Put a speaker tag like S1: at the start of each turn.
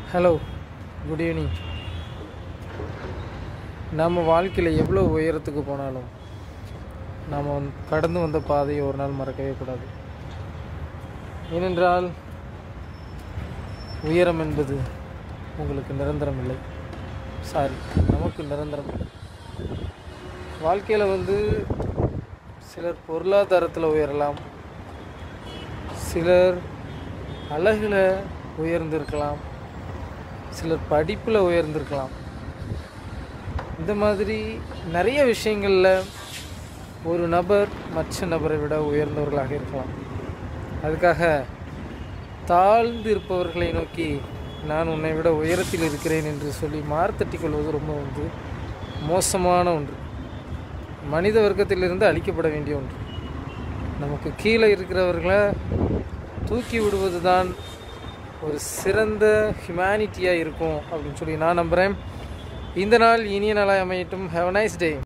S1: hello good evening நம்ம வாழ்க்கையில் எவ்வளோ உயரத்துக்கு போனாலும் நாம் வந்து கடந்து வந்த பாதையை ஒரு நாள் மறக்கவே கூடாது ஏனென்றால் உயரம் என்பது உங்களுக்கு நிரந்தரம் இல்லை சாரி நமக்கு நிரந்தரம் இல்லை வாழ்க்கையில் வந்து சிலர் பொருளாதாரத்தில் உயரலாம் சிலர் அழகில் உயர்ந்திருக்கலாம் சிலர் படிப்பில் உயர்ந்திருக்கலாம் இந்த மாதிரி நிறைய விஷயங்களில் ஒரு நபர் மற்ற நபரை விட உயர்ந்தவர்களாக இருக்கலாம் அதுக்காக தாழ்ந்து இருப்பவர்களை நோக்கி நான் உன்னை விட உயரத்தில் இருக்கிறேன் என்று சொல்லி மார்த்தட்டிக் கொள்வது ரொம்ப வந்து மோசமான ஒன்று மனித வர்க்கத்திலிருந்து அழிக்கப்பட வேண்டிய ஒன்று நமக்கு கீழே இருக்கிறவர்களை தூக்கி விடுவது தான் ஒரு சிறந்த ஹியூமனிட்டியாக இருக்கும் அப்படின்னு சொல்லி நான் நம்புகிறேன் இந்த நாள் இனிய நாளாக அமையட்டும் ஹேவ் நைஸ் டே